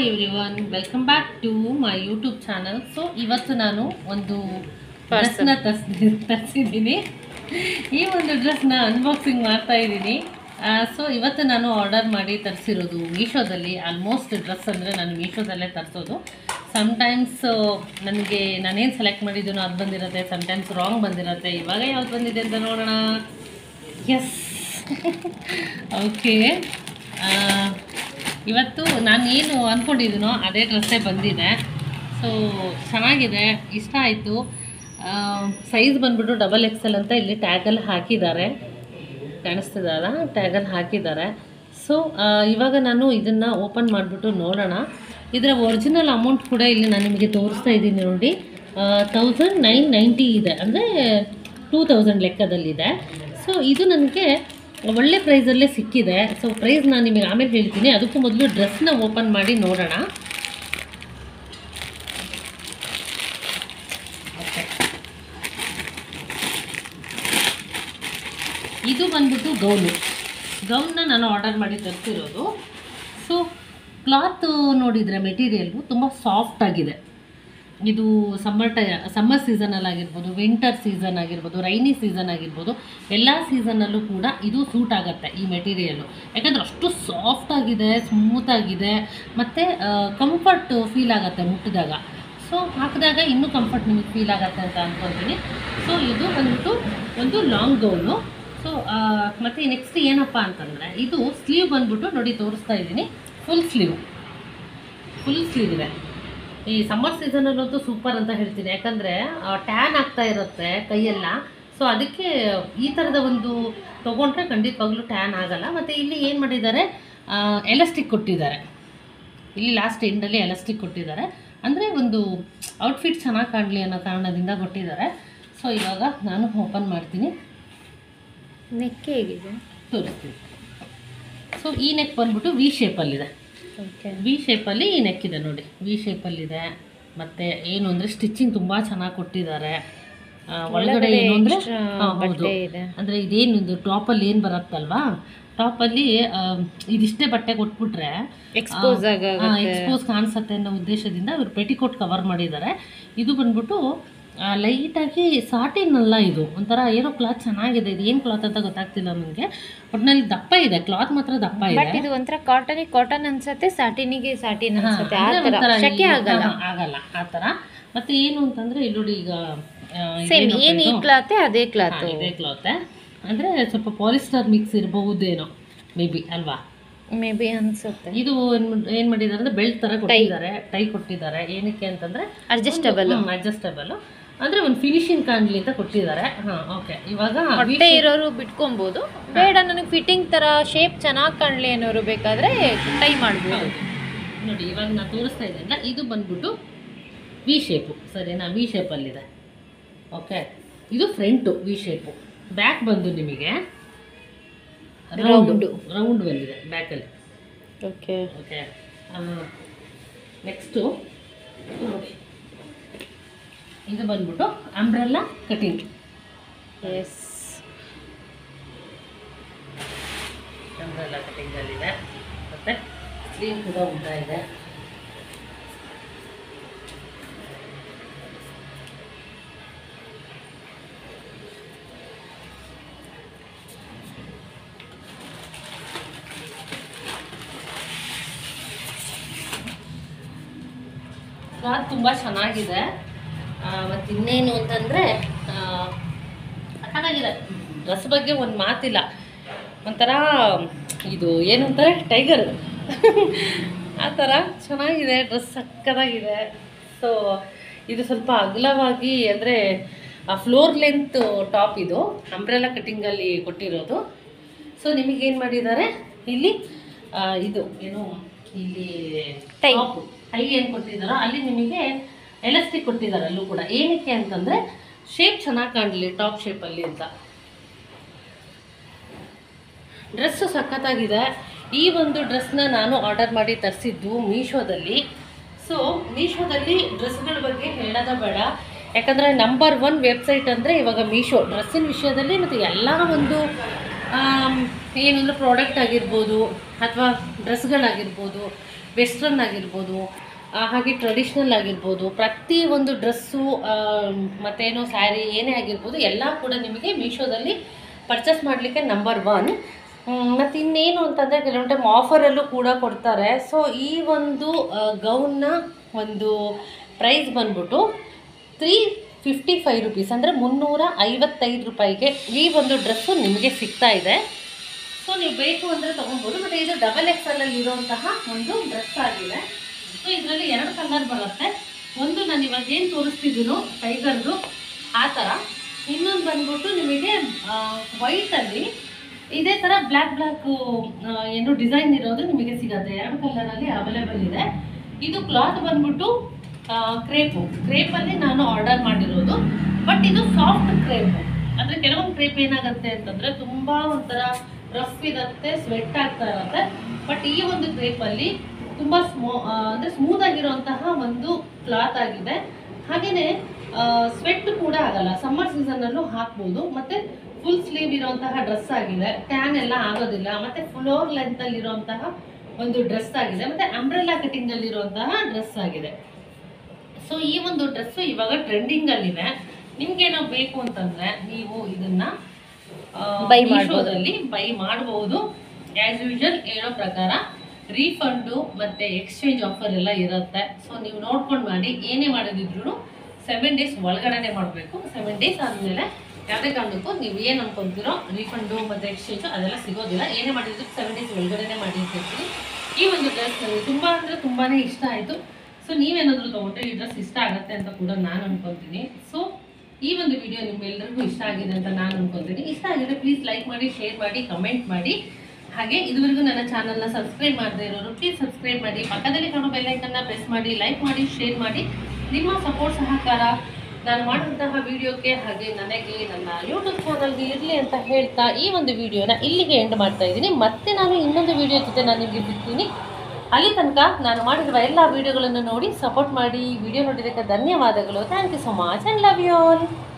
Hi everyone welcome back to my YouTube channel so ಇವತ್ತು ನಾನು ಒಂದು ಡ್ರೆಸ್ನ ತರ್ಸಿ ತರಿಸಿದ್ದೀನಿ ಈ ಒಂದು ಡ್ರೆಸ್ನ ಅನ್ಬಾಕ್ಸಿಂಗ್ ಮಾಡ್ತಾ ಇದ್ದೀನಿ ಸೊ ಇವತ್ತು ನಾನು ಆರ್ಡರ್ ಮಾಡಿ ತರಿಸಿರೋದು ಮೀಶೋದಲ್ಲಿ ಆಲ್ಮೋಸ್ಟ್ ಡ್ರೆಸ್ ಅಂದರೆ ನಾನು ಮೀಶೋದಲ್ಲೇ ತರಿಸೋದು ಸಮ್ಟೈಮ್ಸ್ ನನಗೆ ನಾನೇನು ಸೆಲೆಕ್ಟ್ ಮಾಡಿದ್ದೀನೋ ಅದು ಬಂದಿರುತ್ತೆ ಸಮ್ಟೈಮ್ಸ್ ರಾಂಗ್ ಬಂದಿರುತ್ತೆ ಇವಾಗ ಯಾವ್ದು ಬಂದಿದೆ ಅಂತ ನೋಡೋಣ ಎಸ್ ಓಕೆ ಇವತ್ತು ನಾನು ಏನು ಅಂದ್ಕೊಂಡಿದ್ದೀನೋ ಅದೇ ಡ್ರೆಸ್ಸೇ ಬಂದಿದೆ ಸೊ ಚೆನ್ನಾಗಿದೆ ಇಷ್ಟ ಆಯಿತು ಸೈಜ್ ಬಂದ್ಬಿಟ್ಟು ಡಬಲ್ ಎಕ್ಸೆಲ್ ಅಂತ ಇಲ್ಲಿ ಟ್ಯಾಗಲ್ಲಿ ಹಾಕಿದ್ದಾರೆ ಕಾಣಿಸ್ತಿದಲ್ಲ ಟ್ಯಾಗಲ್ಲಿ ಹಾಕಿದ್ದಾರೆ ಸೊ ಇವಾಗ ನಾನು ಇದನ್ನು ಓಪನ್ ಮಾಡಿಬಿಟ್ಟು ನೋಡೋಣ ಇದರ ಒರಿಜಿನಲ್ ಅಮೌಂಟ್ ಕೂಡ ಇಲ್ಲಿ ನಾನು ನಿಮಗೆ ತೋರಿಸ್ತಾ ಇದ್ದೀನಿ ನೋಡಿ ತೌಸಂಡ್ ನೈನ್ ನೈಂಟಿ ಇದೆ ಅಂದರೆ ಟೂ ತೌಸಂಡ್ ಲೆಕ್ಕದಲ್ಲಿದೆ ಸೊ ಇದು ನನಗೆ ಒಳ್ಳೆ ಪ್ರೈಸಲ್ಲೇ ಸಿಕ್ಕಿದೆ ಸೊ ಪ್ರೈಸ್ ನಾನು ನಿಮಗೆ ಆಮೇಲೆ ಹೇಳ್ತೀನಿ ಅದಕ್ಕೂ ಮೊದಲು ಡ್ರೆಸ್ನ ಓಪನ್ ಮಾಡಿ ನೋಡೋಣ ಇದು ಬಂದ್ಬಿಟ್ಟು ಗೌನು ಗೌನ್ನ ನಾನು ಆರ್ಡರ್ ಮಾಡಿ ತರಿಸಿರೋದು ಸೊ ಕ್ಲಾತ್ ನೋಡಿದರೆ ಮೆಟೀರಿಯಲ್ಲು ತುಂಬ ಸಾಫ್ಟ್ ಆಗಿದೆ ಇದು ಸಮ್ಮರ್ ಟೈ ಸಮ್ಮರ್ ಸೀಸನಲ್ಲಿ ಆಗಿರ್ಬೋದು ವಿಂಟರ್ ಸೀಸನ್ ಆಗಿರ್ಬೋದು ರೈನಿ ಸೀಸನ್ ಆಗಿರ್ಬೋದು ಎಲ್ಲ ಸೀಸನಲ್ಲೂ ಕೂಡ ಇದು ಸೂಟ್ ಆಗುತ್ತೆ ಈ ಮೆಟೀರಿಯಲ್ಲು ಯಾಕಂದರೆ ಅಷ್ಟು ಸಾಫ್ಟ್ ಆಗಿದೆ ಸ್ಮೂತ್ ಆಗಿದೆ ಮತ್ತು ಕಂಫರ್ಟ್ ಫೀಲ್ ಆಗುತ್ತೆ ಮುಟ್ಟಿದಾಗ ಸೊ ಹಾಕಿದಾಗ ಇನ್ನೂ ಕಂಫರ್ಟ್ ನಿಮಗೆ ಫೀಲ್ ಆಗುತ್ತೆ ಅಂತ ಅಂದ್ಕೊತೀನಿ ಸೊ ಇದು ಬಂದ್ಬಿಟ್ಟು ಒಂದು ಲಾಂಗ್ ಗೌನು ಸೊ ಮತ್ತು ನೆಕ್ಸ್ಟ್ ಏನಪ್ಪ ಅಂತಂದರೆ ಇದು ಸ್ಲೀವ್ ಬಂದ್ಬಿಟ್ಟು ನೋಡಿ ತೋರಿಸ್ತಾ ಇದ್ದೀನಿ ಫುಲ್ ಸ್ಲೀವ್ ಫುಲ್ ಸ್ಲೀವ್ ಇದೆ ಈ ಸಮ್ಮರ್ ಸೀಸನಲ್ಲಂತೂ ಸೂಪರ್ ಅಂತ ಹೇಳ್ತೀನಿ ಯಾಕಂದರೆ ಟ್ಯಾನ್ ಆಗ್ತಾ ಇರುತ್ತೆ ಕೈಯೆಲ್ಲ ಸೊ ಅದಕ್ಕೆ ಈ ಥರದ ಒಂದು ತೊಗೊಂಡ್ರೆ ಖಂಡಿತವಾಗ್ಲೂ ಟ್ಯಾನ್ ಆಗಲ್ಲ ಮತ್ತು ಇಲ್ಲಿ ಏನು ಮಾಡಿದ್ದಾರೆ ಎಲಾಸ್ಟಿಕ್ ಕೊಟ್ಟಿದ್ದಾರೆ ಇಲ್ಲಿ ಲಾಸ್ಟ್ ಎಂಡಲ್ಲಿ ಎಲಾಸ್ಟಿಕ್ ಕೊಟ್ಟಿದ್ದಾರೆ ಅಂದರೆ ಒಂದು ಔಟ್ಫಿಟ್ ಚೆನ್ನಾಗಿ ಕಾಣಲಿ ಅನ್ನೋ ಕಾರಣದಿಂದ ಕೊಟ್ಟಿದ್ದಾರೆ ಸೊ ಇವಾಗ ನಾನು ಓಪನ್ ಮಾಡ್ತೀನಿ ನೆಕ್ ಹೇಗಿದೆ ತೋರಿಸ್ತೀನಿ ಸೊ ಈ ನೆಕ್ ಬಂದ್ಬಿಟ್ಟು ವಿ ಶೇಪಲ್ಲಿದೆ ಓಕೆ ವಿ ಶೇಪಲ್ಲಿ ಈ ನೆಕ್ ಇದೆ ನೋಡಿ ವಿ ಶೇಪಲ್ಲಿದೆ ಮತ್ತು ಏನು ಅಂದರೆ ಸ್ಟಿಚಿಂಗ್ ತುಂಬ ಚೆನ್ನಾಗಿ ಕೊಟ್ಟಿದ್ದಾರೆ ಆ, ಒಳಗಡೆ ಏನು ಅಂದರೆ ಹೌದು ಬಟ್ಟೆ ಇದೆ ಅಂದರೆ ಇದೇನು ಇದು ಟಾಪಲ್ಲಿ ಏನು ಬರುತ್ತಲ್ವಾ ಟಾಪಲ್ಲಿ ಇದಿಷ್ಟೇ ಬಟ್ಟೆ ಕೊಟ್ಬಿಟ್ರೆ ಎಕ್ಸ್ಪೋಸ್ ಆಗ ಎಕ್ಸ್ಪೋಸ್ ಕಾಣಿಸುತ್ತೆ ಅನ್ನೋ ಉದ್ದೇಶದಿಂದ ಇವರು ಪೆಟಿಕೋಟ್ ಕವರ್ ಮಾಡಿದ್ದಾರೆ ಇದು ಬಂದ್ಬಿಟ್ಟು ಲೈಟಾಗಿ ಸಾಟಿನ್ ಅಲ್ಲ ಇದು ಒಂಥರ ಏನೋ ಕ್ಲಾತ್ ಚೆನ್ನಾಗಿದೆ ಇದು ಏನು ಕ್ಲಾತ್ ಅಂತ ಗೊತ್ತಾಗ್ತಿಲ್ಲ ನನಗೆ ಒಟ್ಟಿನಲ್ಲಿ ದಪ್ಪ ಇದೆ ಕ್ಲಾತ್ ಮಾತ್ರ ದಪ್ಪ ಇದೆ ಬಟ್ ಇದು ಒಂಥರ ಕಾಟನ್ ಕಾಟನ್ ಅನ್ಸತ್ತೆ ಸಾಟಿನಿಗೆ ಸಾಟಿನ್ ಹಾ, ಅನ್ಸತ್ತೆ ಆ ಅಂದ್ರೆ ತರ ಒಂಥರ ಶಕೆ ಈ- ಆಗಲ್ಲ ಹಾ, ಆಗಲ್ಲ ಆ ಥರ ಮತ್ತೆ ಏನು ಅಂತಂದ್ರೆ ಇಲ್ಲಿ ನೋಡಿ ಈಗ ಆ, ಸೇಮ್ ಇದೇನಪ್ಪ ಏನ್ ಈ ಇದು? ಕ್ಲಾತೆ ಅದೇ ಹಾ, ಕ್ಲಾತ್ ಇದೇ ಕ್ಲಾತ್ ಅಂದ್ರೆ ಸ್ವಲ್ಪ ಪಾಲಿಸ್ಟರ್ ಮಿಕ್ಸ್ ಇರಬಹುದೇನೋ ಮೇ ಬಿ ಅಲ್ವಾ ಮೇ ಬಿ ಅನ್ಸುತ್ತೆ ಇದು ಏನ್ ಮಾಡ್- ಏನ್ ಮಾಡಿದ್ದಾರೆ ಅಂದ್ರೆ ಬೆಲ್ಟ್ ತರ ಕೊಟ್ಟಿದ್ದಾರೆ ಟೈ ಕೊಟ್ಟಿದ್ದಾರೆ ಏನಕ್ಕೆ ಅಂತಂದ್ರೆ ಅಡ್ಜಸ್ಟಬಲ್ ಅಡ್ಜಸ್ಟಬಲ್ ಅಂದ್ರೆ ಒಂದು ಫಿನಿಶಿಂಗ್ ಕಾಣ್ಲಿ ಅಂತ ಕೊಟ್ಟಿದ್ದಾರೆ ಹಾ ಓಕೆ ಇವಾಗ ಹೊಟ್ಟೆ ಇರೋರು ಬಿಟ್ಕೊಬಹುದು ಬೇಡ ನನಗೆ ಫಿಟ್ಟಿಂಗ್ ತರ ಶೇಪ್ ಚೆನ್ನಾಗಿ ಕಾಣ್ಲಿ ಅನ್ನೋರು ಬೇಕಾದ್ರೆ ಟೈ ಮಾಡ್ಬೋದು ಹೌದು. ನೋಡಿ ಇವಾಗ ನಾನು ತೋರಿಸ್ತಾ ಇದ್ದೀನಲ್ಲ ಇದು ಬಂದ್ಬಿಟ್ಟು ವಿ ಶೇಪು ಸರಿನಾ ವಿ ಶೇಪಲ್ಲಿದೆ ಓಕೆ ಇದು ಫ್ರಂಟು ವಿ ಶೇಪು ಬ್ಯಾಕ್ ಬಂದು ನಿಮಗೆ ರೌಂಡ್ ರೌಂಡ್ ಬಂದಿದೆ ಬ್ಯಾಕಲ್ಲಿ ಓಕೆ ಓಕೆ ನೆಕ್ಸ್ಟು ನೋಡಿ ಇದು ಬಂದ್ಬಿಟ್ಟು ಅಂಬ್ರೆಲ್ಲಾ ಕಟಿಂಗ್ ಎಸ್ ಅಂಬ್ರೆಲ್ಲಾ ಕಟಿಂಗಲ್ಲಿದೆ ಮತ್ತು ಸ್ಲೀವ್ ಕೂಡ ಉದ್ದ ಇದೆ ಕ್ಲಾತ್ ತುಂಬ ಚೆನ್ನಾಗಿದೆ ಮತ್ತು ಇನ್ನೇನು ಅಂತಂದರೆ ಚೆನ್ನಾಗಿದೆ ಡ್ರೆಸ್ ಬಗ್ಗೆ ಒಂದು ಮಾತಿಲ್ಲ ಒಂಥರ ಇದು ಏನು ಅಂತಾರೆ ಟೈಗರ್ ಆ ಥರ ಚೆನ್ನಾಗಿದೆ ಡ್ರೆಸ್ ಸಕ್ಕತ್ತಾಗಿದೆ ಸೊ ಇದು ಸ್ವಲ್ಪ ಅಗಲವಾಗಿ ಅಂದರೆ ಫ್ಲೋರ್ ಲೆಂತ್ ಟಾಪ್ ಇದು ಅಂಬ್ರೆಲಾ ಕಟ್ಟಿಂಗಲ್ಲಿ ಕೊಟ್ಟಿರೋದು ಸೊ ನಿಮಗೇನು ಮಾಡಿದ್ದಾರೆ ಇಲ್ಲಿ ಆ, ಇದು ಏನು ಇಲ್ಲಿ ಟೈ. ಟಾಪ್ ಟೈ ಏನು ಕೊಟ್ಟಿದ್ದಾರೋ ಅಲ್ಲಿ ನಿಮಗೆ ಎಲಾಸ್ಟಿಕ್ ಕೊಟ್ಟಿದ್ದಾರೆ ಅಲ್ಲೂ ಕೂಡ ಏನಕ್ಕೆ ಅಂತಂದರೆ ಶೇಪ್ ಚೆನ್ನಾಗಿ ಕಾಣಲಿ ಟಾಪ್ ಶೇಪಲ್ಲಿ ಅಂತ ಡ್ರೆಸ್ಸು ಸಖತ್ತಾಗಿದೆ ಈ ಒಂದು ಡ್ರೆಸ್ನ ನಾನು ಆರ್ಡರ್ ಮಾಡಿ ತರಿಸಿದ್ದು ಮೀಶೋದಲ್ಲಿ ಸೊ ಮೀಶೋದಲ್ಲಿ ಡ್ರೆಸ್ಗಳ ಬಗ್ಗೆ ಹೇಳೋದ ಬೇಡ ಯಾಕಂದರೆ ನಂಬರ್ ಒನ್ ವೆಬ್ಸೈಟ್ ಅಂದರೆ ಇವಾಗ ಮೀಶೋ ಡ್ರೆಸ್ಸಿನ ವಿಷಯದಲ್ಲಿ ಮತ್ತು ಎಲ್ಲ ಒಂದು ಆಮ್, ಏನಂದ್ರೆ ಪ್ರಾಡಕ್ಟ್ ಆಗಿರ್ಬೋದು ಅಥವಾ ಡ್ರೆಸ್ಗಳಾಗಿರ್ಬೋದು ವೆಸ್ಟ್ರನ್ ಆಗಿರ್ಬೋದು ಆ, ಹಾಗೆ ಟ್ರೆಡಿಷ್ನಲ್ ಆಗಿರ್ಬೋದು ಪ್ರತಿ ಒಂದು ಡ್ರೆಸ್ಸು ಮತ್ತೇನು ಸ್ಯಾರಿ ಏನೇ ಆಗಿರ್ಬೋದು ಎಲ್ಲ ಕೂಡ ನಿಮಗೆ ಮೀಶೋದಲ್ಲಿ ಪರ್ಚೇಸ್ ಮಾಡಲಿಕ್ಕೆ ನಂಬರ್ ಒನ್ ಮತ್ತು ಇನ್ನೇನು ಅಂತಂದರೆ ಕೆಲವೊಂದು ಟೈಮ್ ಆಫರಲ್ಲೂ ಕೂಡ ಕೊಡ್ತಾರೆ ಸೊ ಈ ಒಂದು ಗೌನ್ನ ಒಂದು ಪ್ರೈಸ್ ಬಂದ್ಬಿಟ್ಟು ತ್ರೀ ಫಿಫ್ಟಿ ಫೈವ್ ರುಪೀಸ್ ಅಂದರೆ ಮುನ್ನೂರ ಐವತ್ತೈದು ರೂಪಾಯಿಗೆ ಈ ಒಂದು ಡ್ರೆಸ್ಸು ನಿಮಗೆ ಸಿಗ್ತಾ ಇದೆ ಸೊ ನೀವು ಬೇಕು ಅಂದರೆ ತೊಗೊಬೋದು ಮತ್ತು ಇದು ಡಬಲ್ ಎಕ್ಸ್ ಅಲ್ಲಿ ಇರುವಂತಹ ಒಂದು ಡ್ರೆಸ್ ಆಗಿದೆ ಸೊ ಇದರಲ್ಲಿ ಎರಡು ಕಲರ್ ಬರುತ್ತೆ ಒಂದು ನಾನು ಇವಾಗ ಏನು ತೋರಿಸ್ತಿದ್ದೀನೋ ಟೈಗರ್ದು ಆ ಥರ ಇನ್ನೊಂದು ಬಂದ್ಬಿಟ್ಟು ನಿಮಗೆ ವೈಟಲ್ಲಿ ಇದೇ ಥರ ಬ್ಲ್ಯಾಕ್ ಬ್ಲ್ಯಾಕ್ ಏನು ಡಿಸೈನ್ ಇರೋದು ನಿಮಗೆ ಸಿಗುತ್ತೆ ಎರಡು ಕಲರಲ್ಲಿ ಅವೈಲೇಬಲ್ ಇದೆ ಇದು ಕ್ಲಾತ್ ಬಂದ್ಬಿಟ್ಟು ಕ್ರೇಪು ಕ್ರೇಪಲ್ಲಿ ನಾನು ಆರ್ಡರ್ ಮಾಡಿರೋದು ಬಟ್ ಇದು ಸಾಫ್ಟ್ ಕ್ರೇಪು ಅಂದರೆ ಕೆಲವೊಂದು ಕ್ರೇಪ್ ಏನಾಗುತ್ತೆ ಅಂತಂದರೆ ತುಂಬ ಒಂಥರ ರಫ್ ಇರುತ್ತೆ ಸ್ವೆಟ್ ಆಗ್ತಾ ಇರುತ್ತೆ ಬಟ್ ಈ ಒಂದು ಕ್ರೇಪಲ್ಲಿ ತುಂಬ ಸ್ಮೋ ಅಂದರೆ ಸ್ಮೂತ್ ಆಗಿರುವಂತಹ ಒಂದು ಕ್ಲಾತ್ ಆಗಿದೆ ಹಾಗೆಯೇ ಸ್ವೆಟ್ ಕೂಡ ಆಗಲ್ಲ ಸಮ್ಮರ್ ಸೀಸನಲ್ಲೂ ಹಾಕ್ಬೋದು ಮತ್ತು ಫುಲ್ ಸ್ಲೀವ್ ಇರುವಂತಹ ಡ್ರೆಸ್ ಆಗಿದೆ ಟ್ಯಾನ್ ಎಲ್ಲ ಆಗೋದಿಲ್ಲ ಮತ್ತು ಫ್ಲೋರ್ ಲೆಂತಲ್ಲಿ ಇರುವಂತಹ ಒಂದು ಡ್ರೆಸ್ ಆಗಿದೆ ಮತ್ತು ಅಂಬ್ರೆಲ್ಲಾ ಕಟಿಂಗಲ್ಲಿ ಇರುವಂತಹ ಡ್ರೆಸ್ ಆಗಿದೆ ಸೊ ಈ ಒಂದು ಡ್ರೆಸ್ಸು ಇವಾಗ ಟ್ರೆಂಡಿಂಗಲ್ಲಿದೆ ನಿಮ್ಗೇನೋ ಬೇಕು ಅಂತಂದರೆ ನೀವು ಇದನ್ನ Buy ಮಾಡ್ಬೋದು. ಮೀಶೋದಲ್ಲಿ ಬೈ ಮಾಡಬಹುದು ಆ್ಯಸ್ ಯೂಶುವಲ್ ಹೇಳೋ ಪ್ರಕಾರ ರೀಫಂಡು ಮತ್ತು ಎಕ್ಸ್ಚೇಂಜ್ ಆಫರ್ ಎಲ್ಲ ಇರುತ್ತೆ ಸೊ ನೀವು ನೋಡ್ಕೊಂಡು ಮಾಡಿ ಏನೇ ಮಾಡೋದಿದ್ರು ಸೆವೆನ್ ಡೇಸ್ ಒಳಗಡೆನೆ ಮಾಡಬೇಕು ಸೆವೆನ್ ಡೇಸ್ ಆದಮೇಲೆ ಯಾವುದೇ ಕಾರಣಕ್ಕೂ ನೀವು ಏನು ಅನ್ಕೊಂತೀರೋ ರೀಫಂಡು ಮತ್ತು ಎಕ್ಸ್ಚೇಂಜು ಅದೆಲ್ಲ ಸಿಗೋದಿಲ್ಲ ಏನೇ ಮಾಡಿದ್ರು ಸೆವೆನ್ ಡೇಸ್ ಒಳಗಡೆನೆ ಮಾಡಿರ್ತೀವಿ ಈ ಒಂದು ಡ್ರೆಸ್ ನನಗೆ ತುಂಬ ಅಂದರೆ ತುಂಬಾ ಇಷ್ಟ ಆಯಿತು ಸೊ ನೀವೇನಾದರೂ ತೊಗೊಂಡ್ರೆ ಈ ಡ್ರೆಸ್ ಇಷ್ಟ ಆಗುತ್ತೆ ಅಂತ ಕೂಡ ನಾನು ಅನ್ಕೊತೀನಿ ಸೊ ಈ ಒಂದು ವಿಡಿಯೋ ನಿಮ್ಮೆಲ್ಲರಿಗೂ ಇಷ್ಟ ಆಗಿದೆ ಅಂತ ನಾನು ಅನ್ಕೊತೀನಿ ಇಷ್ಟ ಆಗಿದೆ ಪ್ಲೀಸ್ ಲೈಕ್ ಮಾಡಿ ಶೇರ್ ಮಾಡಿ ಕಮೆಂಟ್ ಮಾಡಿ ಹಾಗೆ ಇದುವರೆಗೂ ನನ್ನ ಚಾನಲ್ನ ಸಬ್ಸ್ಕ್ರೈಬ್ ಮಾಡದೇ ಇರೋರು ಪ್ಲೀಸ್ ಸಬ್ಸ್ಕ್ರೈಬ್ ಮಾಡಿ ಪಕ್ಕದಲ್ಲಿ ಕಾಣೋ ಬೆಲ್ಲೈಕನ್ನ ಪ್ರೆಸ್ ಮಾಡಿ ಲೈಕ್ ಮಾಡಿ ಶೇರ್ ಮಾಡಿ ನಿಮ್ಮ ಸಪೋರ್ಟ್ ಸಹಕಾರ ನಾನು ಮಾಡುವಂತಹ ವಿಡಿಯೋಕ್ಕೆ ಹಾಗೆ ನನಗೆ ನನ್ನ ಯೂಟ್ಯೂಬ್ ಚಾನಲ್ಗೆ ಇರಲಿ ಅಂತ ಹೇಳ್ತಾ ಈ ಒಂದು ವಿಡಿಯೋನ ಇಲ್ಲಿಗೆ ಎಂಡ್ ಮಾಡ್ತಾ ಇದ್ದೀನಿ ಮತ್ತೆ ನಾನು ಇನ್ನೊಂದು ವಿಡಿಯೋ ಜೊತೆ ನಾನು ನಿಮಗೆ ಸಿಗ್ತೀನಿ ಅಲ್ಲಿ ತನಕ ನಾನು ಮಾಡಿರುವ ಎಲ್ಲ ವಿಡಿಯೋಗಳನ್ನು ನೋಡಿ ಸಪೋರ್ಟ್ ಮಾಡಿ ವಿಡಿಯೋ ನೋಡಿದ್ದಕ್ಕೆ ಧನ್ಯವಾದಗಳು thank you so much and love you all